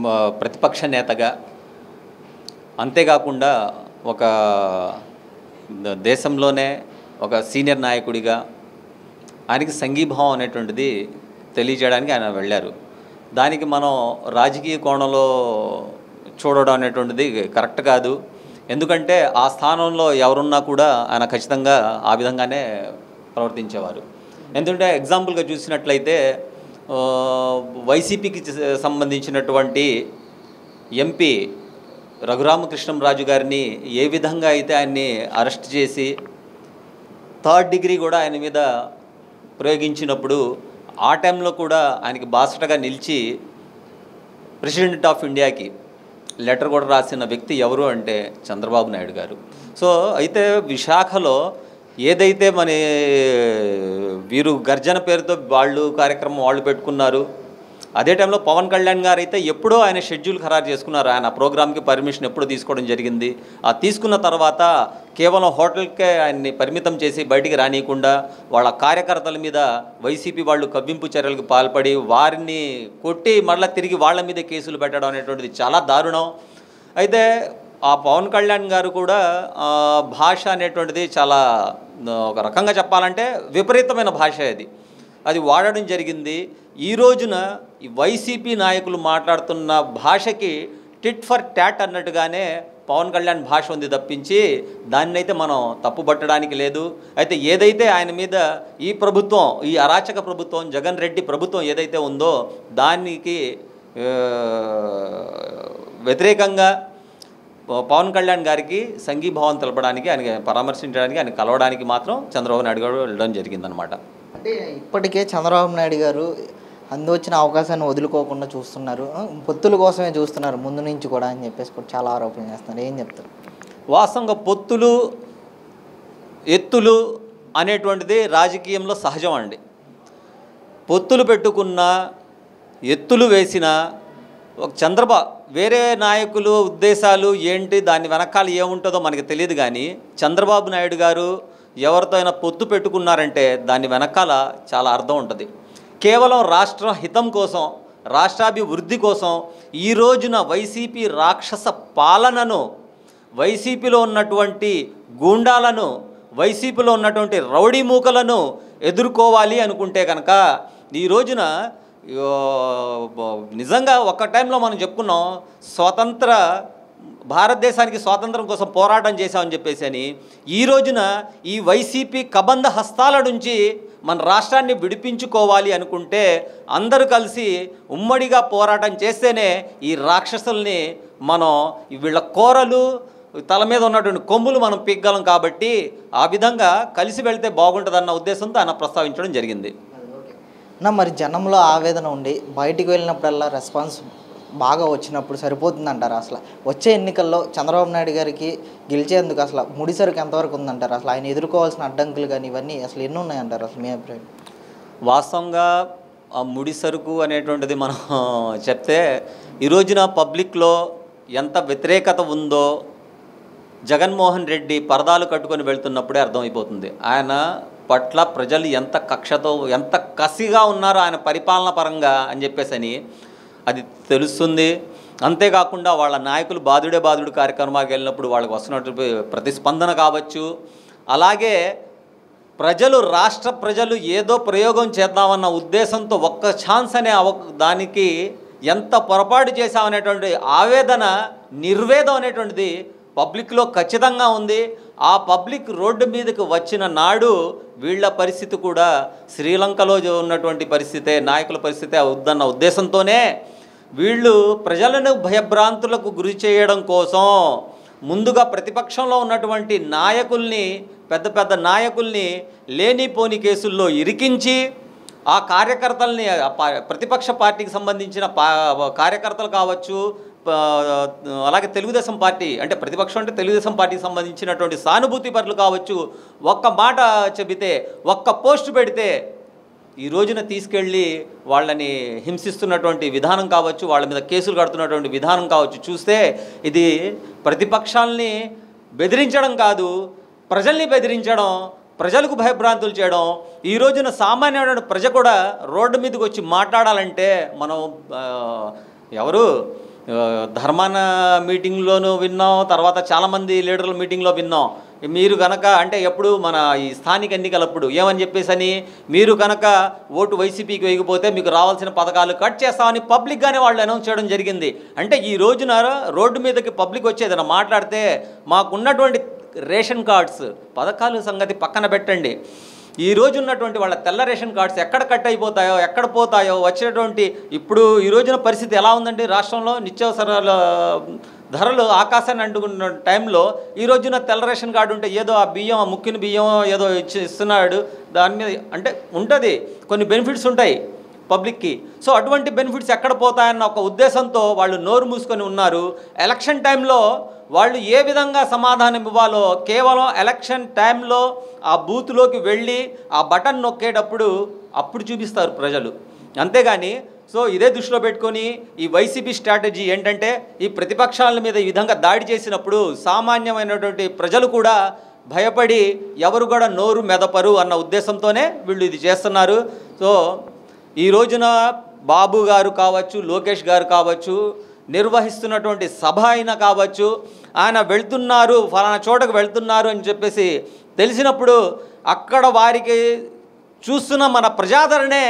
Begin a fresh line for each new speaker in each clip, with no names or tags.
మ- ప్రతిపక్ష నేతగా అంతేకాకుండా ఒక ద- దేశంలోనే ఒక సీనియర్ నాయకుడిగా ఆయనకి సంఘీభావం అనేటువంటిది తెలియజేయడానికి ఆయన వెళ్ళారు దానికి మనం రాజకీయ కోణంలో చూడడం అనేటువంటిది కరెక్ట్ కాదు ఎందుకంటే ఆ స్థానంలో ఎవరున్నా కూడా ఆయన ఖచ్చితంగా ఆ విధంగానే ప్రవర్తించేవారు ఎందుకంటే ఎగ్జాంపుల్గా చూసినట్లయితే ఆ, వైసీపీకి చ- సంబంధించినటువంటి ఎంపీ రఘురామకృష్ణంరాజు గారిని ఏ విధంగా అయితే ఆయన్ని అరెస్ట్ చేసి థర్డ్ డిగ్రీ కూడా ఆయన మీద ప్రయోగించినప్పుడు ఆ టైంలో కూడా ఆయనకి బాసటగా నిలిచి ప్రెసిడెంట్ ఆఫ్ ఇండియాకి లెటర్ కూడా రాసిన వ్యక్తి ఎవరు అంటే చంద్రబాబు నాయుడు గారు సో అయితే విశాఖలో ఏదైతే మన వీరు గర్జన పేరుతో వాళ్ళు కార్యక్రమం వాళ్ళు పెట్టుకున్నారు అదే టైంలో పవన్ కళ్యాణ్ గారు అయితే ఎప్పుడో ఆయన షెడ్యూల్ ఖరారు చేసుకున్నారు ఆయన ప్రోగ్రామ్కి పర్మిషన్ ఎప్పుడు తీసుకోవడం జరిగింది ఆ తీసుకున్న తర్వాత కేవలం హోటల్కే ఆయన్ని పరిమితం చేసి బయటికి రానియకుండా వాళ్ళ కార్యకర్తల మీద వైసీపీ వాళ్ళు కవ్వింపు చర్యలకు పాల్పడి వారిని కొట్టి మళ్ళీ తిరిగి వాళ్ళ మీద కేసులు పెట్టడం అనేటువంటిది చాలా దారుణం అయితే ఆ పవన్ కళ్యాణ్ గారు కూడా ఆ, భాష అనేటువంటిది చాలా ఆ, ఒక రకంగా చెప్పాలంటే విపరీతమైన భాష అది అది వాడడం జరిగింది ఈ రోజున ఈ వైసీపీ నాయకులు మాట్లాడుతున్న భాషకి టిట్ ఫర్ ట్యాట్ అన్నట్టుగానే పవన్ కళ్యాణ్ భాష ఉంది తప్పించి దాన్ని అయితే మనం తప్పుపట్టడానికి లేదు అయితే ఏదైతే ఆయన మీద ఈ ప్రభుత్వం ఈ అరాచక ప్రభుత్వం జగన్ రెడ్డి ప్రభుత్వం ఏదైతే ఉందో దానికి ఆ, వ్యతిరేకంగా ప- పవన్ కళ్యాణ్ గారికి సంఘీభావం తెలపడానికి ఆయన పరామర్శించడానికి ఆయన కలవడానికి మాత్రం చంద్రబాబు నాయుడు గారు వెళ్ళడం జరిగిందనమాట
అంటే ఇప్పటికే చంద్రబాబు నాయుడు గారు అందొచ్చిన అవకాశాన్ని వదులుకోకుండా చూస్తున్నారు ఆ, పొత్తుల కోసమే చూస్తున్నారు ముందు నుంచి కూడా అని చెప్పేసి కూడా చాలా ఆరోపణలు చేస్తున్నారు ఏం చెప్తారు
వాస్తవంగా పొత్తులు ఎత్తులు అనేటువంటిది రాజకీయంలో సహజం అండి పొత్తులు పెట్టుకున్న ఎత్తులు వేసిన ఒక చంద్రబాబు వేరే నాయకులు ఉద్దేశాలు ఏంటి దాని వెనకాల ఏముంటుందో మనకి తెలియదు కానీ చంద్రబాబు నాయుడు గారు ఎవరితో అయినా పొత్తు పెట్టుకున్నారంటే దాని వెనకాల చాలా అర్థం ఉంటుంది కేవలం రాష్ట్ర హితం కోసం రాష్ట్రాభివృద్ధి కోసం ఈ రోజున వైసీపీ రాక్షస పాలనను వైసీపీలో ఉన్నటువంటి గూండాలను వైసీపీలో ఉన్నటువంటి రౌడీ మూకలను ఎదుర్కోవాలి అనుకుంటే కనుక ఈ రోజున యో, బ- నిజంగా ఒక టైంలో మనం చెప్పుకున్నాం స్వతంత్ర భారతదేశానికి స్వాతంత్రం కోసం పోరాటం చేశామని చెప్పేసి అని ఈ రోజున ఈ వైసీపీ కబంధ హస్తాల నుంచి మన రాష్ట్రాన్ని విడిపించుకోవాలి అనుకుంటే అందరూ కలిసి ఉమ్మడిగా పోరాటం చేస్తేనే ఈ రాక్షసుల్ని మనం ఈ వీళ్ళ కోరలు తల మీద ఉన్నటువంటి కొమ్ములు మనం పీగ్గలం కాబట్టి ఆ విధంగా కలిసి వెళ్తే బాగుంటుందన్న ఉద్దేశంతో ఆయన ప్రస్తావించడం జరిగింది
నా మరి జనంలో ఆవేదన ఉండి బయటికి వెళ్ళినప్పుడల్లా రెస్పాన్స్ బాగా వచ్చినప్పుడు సరిపోతుందంటారు అసలు వచ్చే ఎన్నికల్లో చంద్రబాబు నాయుడు గారికి గెలిచేందుకు అసలు ముడిసరుకు ఎంతవరకు ఉందంటారు అసలు ఆయన ఎదుర్కోవాల్సిన అడ్డంకులు కానీ ఇవన్నీ అసలు ఎన్ని ఉన్నాయంటారు అసలు మీ అభిప్రాయం
వాస్తవంగా ఆ ముడి సరుకు అనేటువంటిది మనం చెప్తే ఈ రోజున పబ్లిక్లో ఎంత వ్యతిరేకత ఉందో జగన్మోహన్ రెడ్డి పరదాలు కట్టుకొని వెళ్తున్నప్పుడే అర్థమైపోతుంది ఆయన పట్ల ప్రజలు ఎంత కక్షతో ఎంత కసిగా ఉన్నారో ఆయన పరిపాలన పరంగా అని చెప్పేసి అని అది తెలుస్తుంది అంతేకాకుండా వాళ్ళ నాయకులు బాధుడే బాధుడు కార్యక్రమాలకు వెళ్ళినప్పుడు వాళ్ళకి వస్తున్నటువంటి ప్రతిస్పందన కావచ్చు అలాగే ప్రజలు రాష్ట్ర ప్రజలు ఏదో ప్రయోగం చేద్దామన్న ఉద్దేశంతో ఒక్క ఛాన్స్ అనే అవ దానికి ఎంత పొరపాటు చేశామనేటువంటి ఆవేదన నిర్వేదం అనేటువంటిది పబ్లిక్లో ఖచ్చితంగా ఉంది ఆ పబ్లిక్ రోడ్డు మీదకి వచ్చిన నాడు వీళ్ళ పరిస్థితి కూడా శ్రీలంకలో ఉన్నటువంటి పరిస్థితే నాయకుల పరిస్థితే అవుద్దన్న ఉద్దేశంతోనే వీళ్ళు ప్రజలను భయభ్రాంతులకు గురి చేయడం కోసం ముందుగా ప్రతిపక్షంలో ఉన్నటువంటి నాయకుల్ని పెద్ద పెద్ద నాయకుల్ని లేనిపోని కేసుల్లో ఇరికించి ఆ కార్యకర్తల్ని ఆ పా- ప్రతిపక్ష పార్టీకి సంబంధించిన పా కార్యకర్తలు కావచ్చు ప- అలాగే తెలుగుదేశం పార్టీ అంటే ప్రతిపక్షం అంటే తెలుగుదేశం పార్టీకి సంబంధించినటువంటి సానుభూతి పరులు కావచ్చు ఒక్క మాట చెబితే ఒక్క పోస్ట్ పెడితే ఈ రోజున తీసుకెళ్ళి వాళ్ళని హింసిస్తున్నటువంటి విధానం కావచ్చు వాళ్ళ మీద కేసులు కడుతున్నటువంటి విధానం కావచ్చు చూస్తే ఇది ప్రతిపక్షాల్ని బెదిరించడం కాదు ప్రజల్ని బెదిరించడం ప్రజలకు భయభ్రాంతులు చేయడం ఈ రోజున సామాన్యమైన ప్రజ కూడా రోడ్డు మీదకి వచ్చి మాట్లాడాలంటే మనం ఆ, ఎవరు ఆ, ధర్మాన మీటింగ్లోనూ విన్నాం తర్వాత చాలామంది లీడర్ల మీటింగ్లో విన్నాం మీరు కనుక అంటే ఎప్పుడు మన ఈ స్థానిక ఎన్నికలప్పుడు ఏమని చెప్పేసి అని మీరు కనుక ఓటు వైసీపీకి వేయకపోతే మీకు రావాల్సిన పథకాలు కట్ చేస్తామని పబ్లిక్గానే వాళ్ళు అనౌన్స్ చేయడం జరిగింది అంటే ఈ రోజున రోడ్డు మీదకి పబ్లిక్ వచ్చేదన్న మాట్లాడితే మాకున్నటువంటి రేషన్ కార్డ్స్ పథకాలు సంగతి పక్కన పెట్టండి ఈ రోజు ఉన్నటువంటి వాళ్ళ తెల్ల రేషన్ కార్డ్స్ ఎక్కడ కట్ అయిపోతాయో ఎక్కడ పోతాయో వచ్చేటువంటి ఇప్పుడు ఈ రోజున పరిస్థితి ఎలా ఉందండి రాష్ట్రంలో నిత్యావసరాల ధరలు ఆకాశాన్ని అంటుకున్న టైంలో ఈ రోజున తెల్ల రేషన్ కార్డు ఉంటే ఏదో ఆ బియ్యం ఆ ముక్కిన బియ్యం ఏదో ఇచ్చి ఇస్తున్నాడు దాని మీద అంటే ఉంటుంది కొన్ని బెనిఫిట్స్ ఉంటాయి పబ్లిక్కి సో అటువంటి బెనిఫిట్స్ ఎక్కడ పోతాయన్న ఒక ఉద్దేశంతో వాళ్ళు నోరు మూసుకొని ఉన్నారు ఎలక్షన్ టైంలో వాళ్ళు ఏ విధంగా సమాధానం ఇవ్వాలో కేవలం ఎలక్షన్ టైంలో ఆ బూత్లోకి వెళ్ళి ఆ బటన్ నొక్కేటప్పుడు అప్పుడు చూపిస్తారు ప్రజలు అంతేగాని సో ఇదే దృష్టిలో పెట్టుకొని ఈ వైసీపీ స్ట్రాటజీ ఏంటంటే ఈ ప్రతిపక్షాల మీద ఈ విధంగా దాడి చేసినప్పుడు సామాన్యమైనటువంటి ప్రజలు కూడా భయపడి ఎవరు కూడా నోరు మెదపరు అన్న ఉద్దేశంతోనే వీళ్ళు ఇది చేస్తున్నారు సో ఈ రోజున బాబు గారు కావచ్చు లోకేష్ గారు కావచ్చు నిర్వహిస్తున్నటువంటి సభ అయినా కావచ్చు ఆయన వెళ్తున్నారు ఫలానా చోటకు వెళ్తున్నారు అని చెప్పేసి తెలిసినప్పుడు అక్కడ వారికి చూస్తున్న మన ప్రజాదరణే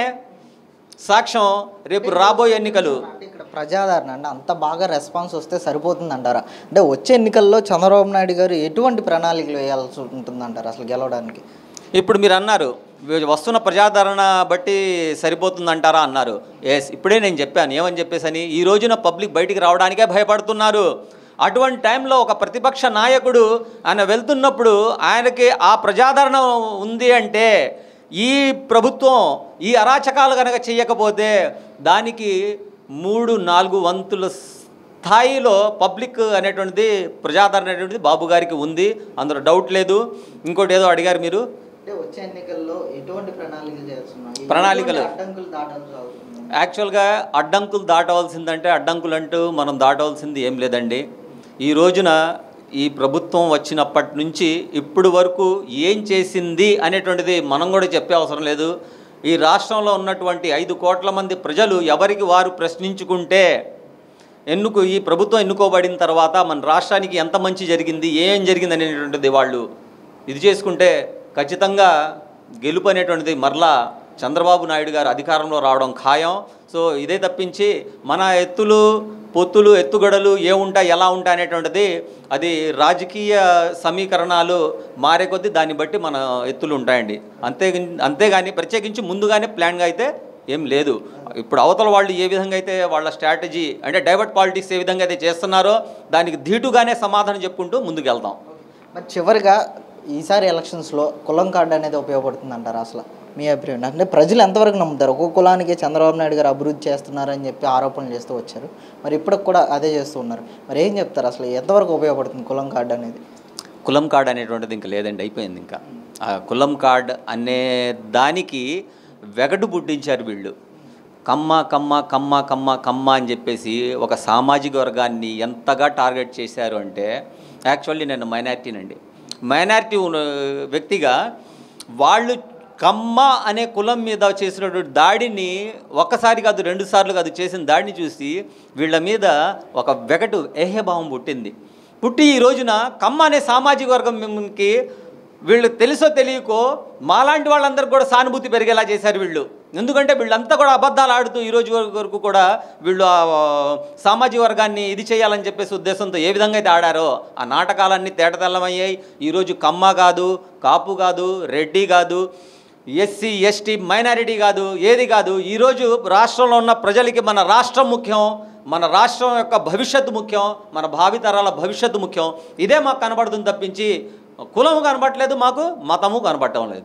సాక్ష్యం రేపు రాబోయే ఎన్నికలు
అంటే ఇక్కడ ప్రజాదరణ అంటే అంత బాగా రెస్పాన్స్ వస్తే సరిపోతుంది అంటారా అంటే వచ్చే ఎన్నికల్లో చంద్రబాబు నాయుడు గారు ఎటువంటి ప్రణాళికలు వేయాల్సి ఉంటుందంటారు అసలు గెలవడానికి
ఇప్పుడు మీరు అన్నారు వీ- వస్తున్న ప్రజాదరణ బట్టి సరిపోతుందంటారా అన్నారు ఎస్ ఇప్పుడే నేను చెప్పాను ఏమని చెప్పేసని ఈ రోజున పబ్లిక్ బయటికి రావడానికే భయపడుతున్నారు అటువంటి టైంలో ఒక ప్రతిపక్ష నాయకుడు ఆయన వెళ్తున్నప్పుడు ఆయనకి ఆ ప్రజాదరణ ఉంది అంటే ఈ ప్రభుత్వం ఈ అరాచకాలు కనుక చేయకపోతే దానికి మూడు నాలుగు వంతుల స్థాయిలో పబ్లిక్ అనేటువంటిది ప్రజాదరణ అనేటువంటిది బాబు గారికి ఉంది అందులో డౌట్ లేదు ఇంకోటి ఏదో అడిగారు మీరు
అంటే వచ్చే ఎన్నికల్లో ఎటువంటి ప్రణాళికలు చేస్తున్నారు
ప్రణాళికలు.
ఎటువంటి అడ్డంకులు దాటాల్సి అవుతుంది
యాక్చువల్గా అడ్డంకులు దాటవలసిందంటే అడ్డంకులు అంటూ మనం దాటవలసింది ఏం లేదండి ఈ రోజున ఈ ప్రభుత్వం వచ్చినప్పటి నుంచి ఇప్పుడు వరకు ఏం చేసింది అనేటువంటిది మనం కూడా చెప్పే అవసరం లేదు ఈ రాష్ట్రంలో ఉన్నటువంటి ఐదు కోట్ల మంది ప్రజలు ఎవరికి వారు ప్రశ్నించుకుంటే ఎన్నుకు ఈ ప్రభుత్వం ఎన్నుకోబడిన తర్వాత మన రాష్ట్రానికి ఎంత మంచి జరిగింది ఏం జరిగింది అనేటువంటిది వాళ్ళు ఇది చేసుకుంటే ఖచ్చితంగా గెలుపు అనేటువంటిది మరలా చంద్రబాబు నాయుడు గారు అధికారంలో రావడం ఖాయం సో ఇదే తప్పించి మన ఎత్తులు పొత్తులు ఎత్తుగడలు ఏముంటాయి ఎలా ఉంటాయి అనేటువంటిది అది రాజకీయ సమీకరణాలు మారే కొద్దీ దాన్ని బట్టి మన ఎత్తులు ఉంటాయండి అంతే అంతేగాని ప్రత్యేకించి ముందుగానే ప్లాన్గా అయితే ఏం లేదు ఇప్పుడు అవతల వాళ్ళు ఏ విధంగా అయితే వాళ్ళ స్ట్రాటజీ అంటే డైవర్ట్ పాలిటిక్స్ ఏ విధంగా అయితే చేస్తున్నారో దానికి ధీటుగానే సమాధానం చెప్పుకుంటూ ముందుకు వెళ్దాం
మరి చివరిగా ఈసారి ఎలక్షన్స్లో కులం కార్డు అనేది ఉపయోగపడుతుంది అంటారు అసలు మీ అభిప్రాయం అంటే ప్రజలు ఎంతవరకు నమ్ముతారు ఒక్కొక్క కులానికి చంద్రబాబు నాయుడు గారు అభివృద్ధి చేస్తున్నారని చెప్పి ఆరోపణలు చేస్తూ వచ్చారు మరి ఇప్పటికి కూడా అదే చేస్తూ ఉన్నారు మరి ఏం చెప్తారు అసలు ఎంతవరకు ఉపయోగపడుతుంది కులం కార్డు అనేది
కులం కార్డ్ అనేటువంటిది ఇంకా లేదండి అయిపోయింది ఇంకా ఆ కులం కార్డ్ అనే దానికి వెగటు పుట్టించారు వీళ్ళు కమ్మ కమ్మ కమ్మ కమ్మ కమ్మ అని చెప్పేసి ఒక సామాజిక వర్గాన్ని ఎంతగా టార్గెట్ చేశారు అంటే యాక్చువల్లీ నేను మైనార్టీనండి మైనార్టీ ఉన్న వ్యక్తిగా వాళ్ళు కమ్మ అనే కులం మీద చేసినటువంటి దాడిని ఒక్కసారి కాదు రెండు సార్లు కాదు చేసిన దాడిని చూసి వీళ్ళ మీద ఒక వెగటు ఏహ్యభావం పుట్టింది పుట్టి ఈ రోజున కమ్మ అనే సామాజిక వర్గంకి వీళ్ళు తెలుసో తెలియకో మాలాంటి వాళ్ళందరికీ కూడా సానుభూతి పెరిగేలా చేశారు వీళ్ళు ఎందుకంటే వీళ్ళంతా కూడా అబద్ధాలు ఆడుతూ ఈ రోజు వరకు కూడా వీళ్ళు ఆ సామాజిక వర్గాన్ని ఇది చేయాలని చెప్పేసి ఉద్దేశంతో ఏ విధంగా అయితే ఆడారో ఆ నాటకాలన్నీ తేటతెల్లమయ్యాయి ఈరోజు కమ్మ కాదు కాపు కాదు రెడ్డి కాదు ఎస్సీ ఎస్టీ మైనారిటీ కాదు ఏది కాదు ఈరోజు రాష్ట్రంలో ఉన్న ప్రజలకి మన రాష్ట్రం ముఖ్యం మన రాష్ట్రం యొక్క భవిష్యత్తు ముఖ్యం మన భావితరాల భవిష్యత్తు ముఖ్యం ఇదే మాకు కనబడుతుంది తప్పించి కులము కనబడట్లేదు మాకు మతము కనబడటం లేదు